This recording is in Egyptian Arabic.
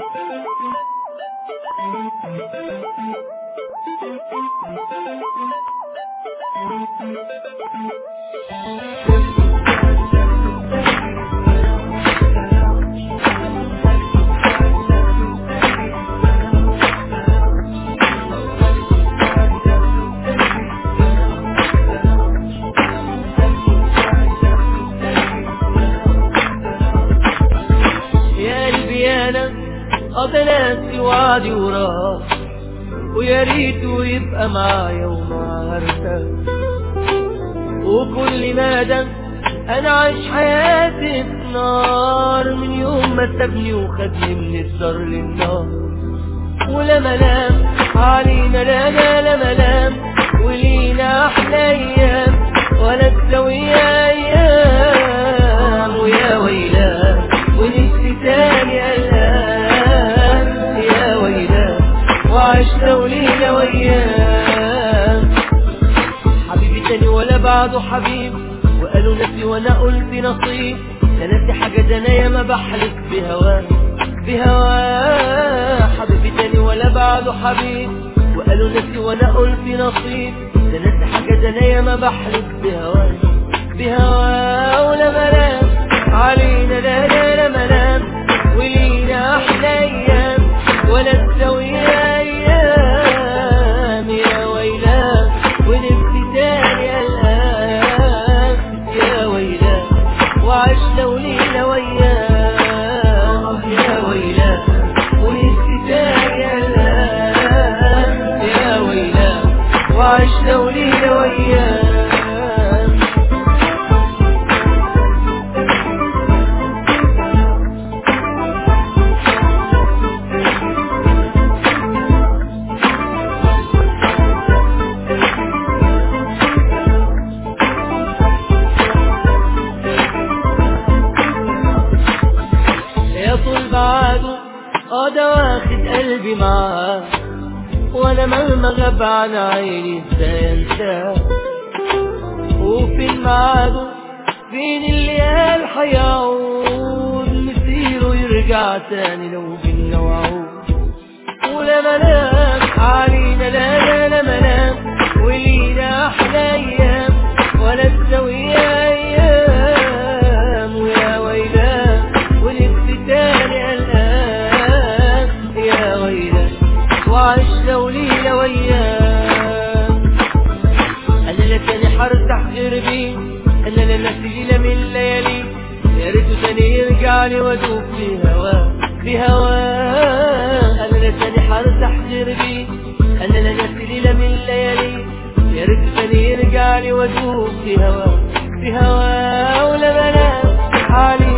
يا قلبي انا قضى ناسي وعدي وراه ويا ريته يبقى معايا ومعاه ارتاح وكل مدى انا عايش حياتي في نار من يوم ما سابني وخدني من الدار للنار ولا ملام علينا لا لا لا ملام ولينا احلى ايام ولا تسوي ايام ويا ويلاه ونفسي تاني الان يا ويلاه وعشت ولينا وايام حبيبي تاني ولا بعده حبيب وقالوا نسي وانا قلت نصيب ده ناسي حاجة ده انا ياما بحلف بهواه بهواه حبيبي تاني ولا بعده حبيب وقالوا نسي وانا قلت نصيب ده ناسي حاجة ده انا ياما بحلف بهواه بهواه ولا ملام علينا لا لا لا ملام ولينا احلى ايام ولا تسوي ايام يا ويلاه ونفسي تاني الان يا ويلاه وعشنا ولينا وياه يا ويلاه ونفسي تاني الان يا ويلاه وعشنا ولينا وياه يا طول بعده اه ده واخد قلبي معاه وانا مهما غاب عن عيني ازاي انساه وفين معاده فين اللي قال هيعود مسيره يرجع تاني لو بينا وعود ولا ملام علينا لا لا لا ملام ولينا احلى ايام ولا تسوي ايام ويا ويلاه ونفسي تاني الان يا ويلاه وعشنا ولينا وياه انا لا تاني حرتاح غير بيه انا لا ناسي لا من الليالي يا ريته تاني يرجع لي وادوب في هواه في هواه انا لا تاني حرتاح غير بيه انا لا ناسي لا من الليالي يا ريته تاني يرجع لي وادوب في هواه في هواه ولا بنام علي